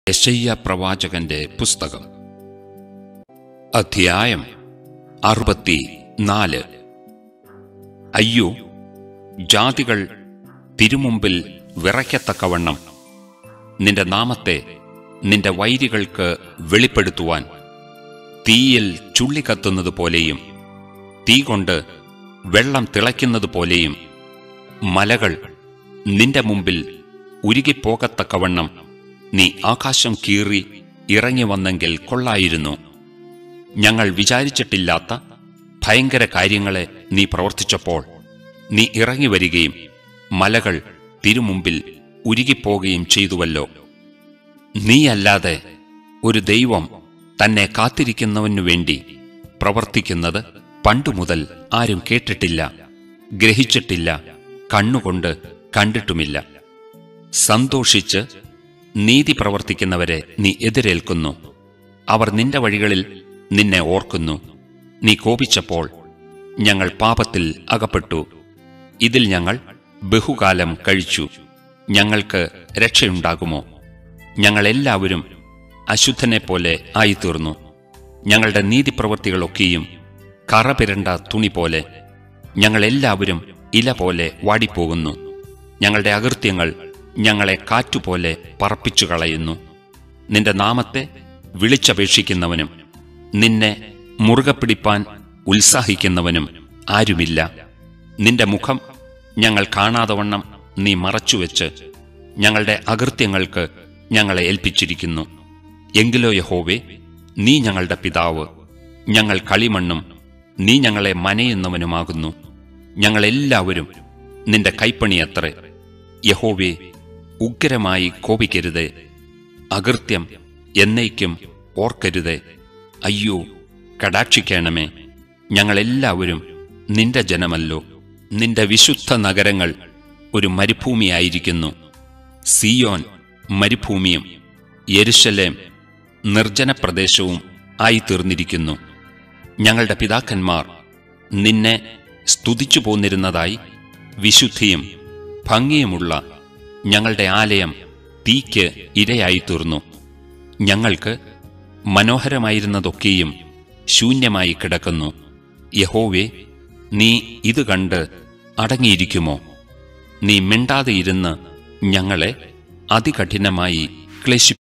യശയ്യ പ്രവാചകന്റെ പുസ്തകം അധ്യായം അറുപത്തി നാല് അയ്യോ ജാതികൾ തിരുമുമ്പിൽ വിറയ്ക്കത്തക്കവണ്ണം നിന്റെ നാമത്തെ നിന്റെ വൈരികൾക്ക് വെളിപ്പെടുത്തുവാൻ തീയിൽ ചുള്ളിക്കത്തുന്നത് പോലെയും തീ കൊണ്ട് വെള്ളം തിളയ്ക്കുന്നത് പോലെയും മലകൾ നിന്റെ മുമ്പിൽ ഉരുകിപ്പോകത്തക്കവണ്ണം നീ ആകാശം കീറി ഇറങ്ങി വന്നെങ്കിൽ കൊള്ളായിരുന്നു ഞങ്ങൾ വിചാരിച്ചിട്ടില്ലാത്ത ഭയങ്കര കാര്യങ്ങളെ നീ പ്രവർത്തിച്ചപ്പോൾ നീ ഇറങ്ങി വരികയും മലകൾ തിരുമുമ്പിൽ ഉരുകിപ്പോകുകയും ചെയ്തുവല്ലോ നീയല്ലാതെ ഒരു ദൈവം തന്നെ കാത്തിരിക്കുന്നവനു വേണ്ടി പ്രവർത്തിക്കുന്നത് പണ്ടുമുതൽ ആരും കേട്ടിട്ടില്ല ഗ്രഹിച്ചിട്ടില്ല കണ്ണുകൊണ്ട് കണ്ടിട്ടുമില്ല സന്തോഷിച്ച് നീതി പ്രവർത്തിക്കുന്നവരെ നീ എതിരേൽക്കുന്നു അവർ നിന്റെ വഴികളിൽ നിന്നെ ഓർക്കുന്നു നീ കോപിച്ചപ്പോൾ ഞങ്ങൾ പാപത്തിൽ അകപ്പെട്ടു ഇതിൽ ഞങ്ങൾ ബഹുകാലം കഴിച്ചു ഞങ്ങൾക്ക് രക്ഷയുണ്ടാകുമോ ഞങ്ങളെല്ലാവരും അശുദ്ധനെപ്പോലെ ആയിത്തീർന്നു ഞങ്ങളുടെ നീതിപ്രവൃത്തികളൊക്കെയും കറപിരണ്ട തുണി പോലെ ഞങ്ങളെല്ലാവരും ഇല പോലെ വാടിപ്പോകുന്നു ഞങ്ങളുടെ അകൃത്യങ്ങൾ ഞങ്ങളെ കാറ്റുപോലെ പറപ്പിച്ചു കളയുന്നു നിന്റെ നാമത്തെ വിളിച്ചപേക്ഷിക്കുന്നവനും നിന്നെ മുറുകെ പിടിപ്പാൻ ഉത്സാഹിക്കുന്നവനും ആരുമില്ല നിന്റെ മുഖം ഞങ്ങൾ കാണാതവണ്ണം നീ മറച്ചുവെച്ച് ഞങ്ങളുടെ അകൃത്യങ്ങൾക്ക് ഞങ്ങളെ ഏൽപ്പിച്ചിരിക്കുന്നു എങ്കിലോ യഹോവേ നീ ഞങ്ങളുടെ പിതാവ് ഞങ്ങൾ കളിമണ്ണും നീ ഞങ്ങളെ മനയുന്നവനുമാകുന്നു ഞങ്ങളെല്ലാവരും നിന്റെ കൈപ്പണിയത്രേ യഹോവേ ഉഗ്രമായി കോപിക്കരുതേ അകൃത്യം എന്നേക്കും ഓർക്കരുതേ അയ്യോ കടാക്ഷിക്കണമേ ഞങ്ങളെല്ലാവരും നിന്റെ ജനമല്ലോ നിന്റെ വിശുദ്ധ നഗരങ്ങൾ ഒരു മരുഭൂമിയായിരിക്കുന്നു സിയോൻ മരുഭൂമിയും യെരുശലേം നിർജ്ജന പ്രദേശവും ആയിത്തീർന്നിരിക്കുന്നു ഞങ്ങളുടെ പിതാക്കന്മാർ നിന്നെ സ്തുതിച്ചു പോന്നിരുന്നതായി വിശുദ്ധിയും ഭംഗിയുമുള്ള ഞങ്ങളുടെ ആലയം തീക്ക് ഇരയായിത്തീർന്നു ഞങ്ങൾക്ക് മനോഹരമായിരുന്നതൊക്കെയും ശൂന്യമായി കിടക്കുന്നു യഹോവേ നീ ഇത് കണ്ട് അടങ്ങിയിരിക്കുമോ നീ മിണ്ടാതെയിരുന്ന് ഞങ്ങളെ അതികഠിനമായി ക്ലേശി